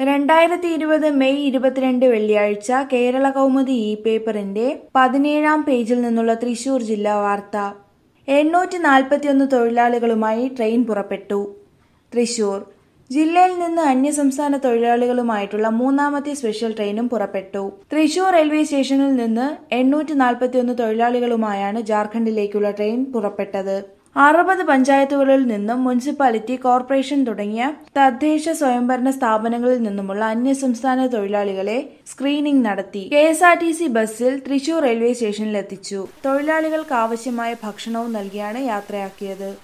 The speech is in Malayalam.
രണ്ടായിരത്തി ഇരുപത് മെയ് ഇരുപത്തിരണ്ട് വെള്ളിയാഴ്ച കേരള കൗമുദി ഇ പേപ്പറിന്റെ പതിനേഴാം പേജിൽ നിന്നുള്ള തൃശൂർ ജില്ലാ വാർത്ത എണ്ണൂറ്റി നാൽപ്പത്തിയൊന്ന് തൊഴിലാളികളുമായി ട്രെയിൻ പുറപ്പെട്ടു തൃശൂർ ജില്ലയിൽ നിന്ന് അന്യസംസ്ഥാന തൊഴിലാളികളുമായിട്ടുള്ള മൂന്നാമത്തെ സ്പെഷ്യൽ ട്രെയിനും പുറപ്പെട്ടു തൃശൂർ റെയിൽവേ സ്റ്റേഷനിൽ നിന്ന് എണ്ണൂറ്റി നാൽപ്പത്തിയൊന്ന് തൊഴിലാളികളുമായാണ് ജാർഖണ്ഡിലേക്കുള്ള ട്രെയിൻ പുറപ്പെട്ടത് അറുപത് പഞ്ചായത്തുകളിൽ നിന്നും മുനിസിപ്പാലിറ്റി കോർപ്പറേഷൻ തുടങ്ങിയ തദ്ദേശ സ്വയംഭരണ സ്ഥാപനങ്ങളിൽ നിന്നുമുള്ള അന്യസംസ്ഥാന തൊഴിലാളികളെ സ്ക്രീനിംഗ് നടത്തി K S R T C ബസ്സിൽ തൃശൂർ റെയിൽവേ സ്റ്റേഷനിലെത്തിച്ചു തൊഴിലാളികൾക്ക് ആവശ്യമായ ഭക്ഷണവും നൽകിയാണ് യാത്രയാക്കിയത്